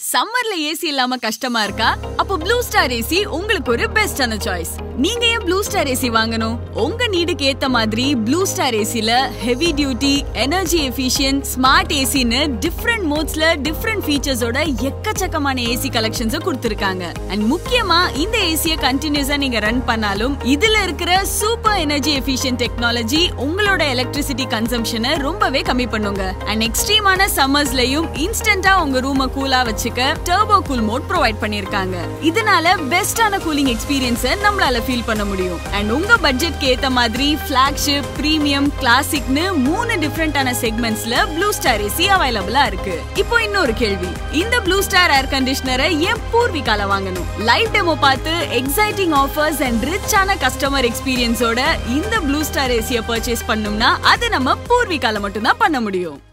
சம்மர்ல ஏசி இல்லாம கஷ்டமா இருக்கா அப்போ ப்ளூ ஸ்டார் ஏசி உங்களுக்கு ஒரு பெஸ்டான சாய்ஸ் நீங்க ஏன் ப்ளூ ஸ்டார் ஏசி வாங்கணும் உங்க நீடுக்கு ஏத்த மாதிரி ப்ளூ ஸ்டார் ஏசில heavy duty energy efficient smart ஏசின்னு டிஃப்ரெண்ட் மோட்ஸ்ல டிஃப்ரெண்ட் ஃபீச்சர்ஸோட எக்கச்சக்கமான ஏசி கலெக்ஷன்ஸ் கொடுத்திருக்காங்க அண்ட் முக்கியமா இந்த ஏசியை கண்டினியூஸா நீங்க ரன் பண்ணாலும் இதுல இருக்கிற சூப்பர் எனர்ஜி எஃபிஷியன்ட் டெக்னாலஜி உங்களோட எலக்ட்ரிசிட்டி கன்சம்ஷனை ரொம்பவே கம்மி பண்ணுங்க அண்ட் எக்ஸ்ட்ரீமான சம்மர்ஸ்லயும் இன்ஸ்டன்டா உங்க ரூமை கூலா வச்சுக்க டர்போ கூல் மோட் ப்ரொவைட் பண்ணிருக்காங்க இதனால பெஸ்டான கூலிங் எக்ஸ்பீரியன்ஸை நம்மளால ஃபீல் பண்ண முடியும் அண்ட் உங்க பட்ஜெட்க்கு ஏத்த மாதிரி ஃபிளாக்ஷிப் பிரீமியம் கிளாசிக்னு மூணு டிஃப்ரெண்டான செக்மெண்ட்ஸ்ல ப்ளூ ஸ்டார் ஏசி அவைலபிளா இருக்கு இப்போ இன்னொரு கேள்வி இந்த ப்ளூ ஸ்டார் ஏர் கண்டிஷனரை ஏன் பூர்விகால வாங்கணும் லைவ் டெமோ பார்த்து எக்ஸைட்டிங் ஆஃபர்ஸ் அண்ட் ரிச்சான கஸ்டமர் எக்ஸ்பீரியன்ஸோட இந்த ப்ளூ ஸ்டார் ஏசியை பர்ச்சேஸ் பண்ணோம்னா அது நம்ம பூர்விகால மட்டும்தான் பண்ண முடியும்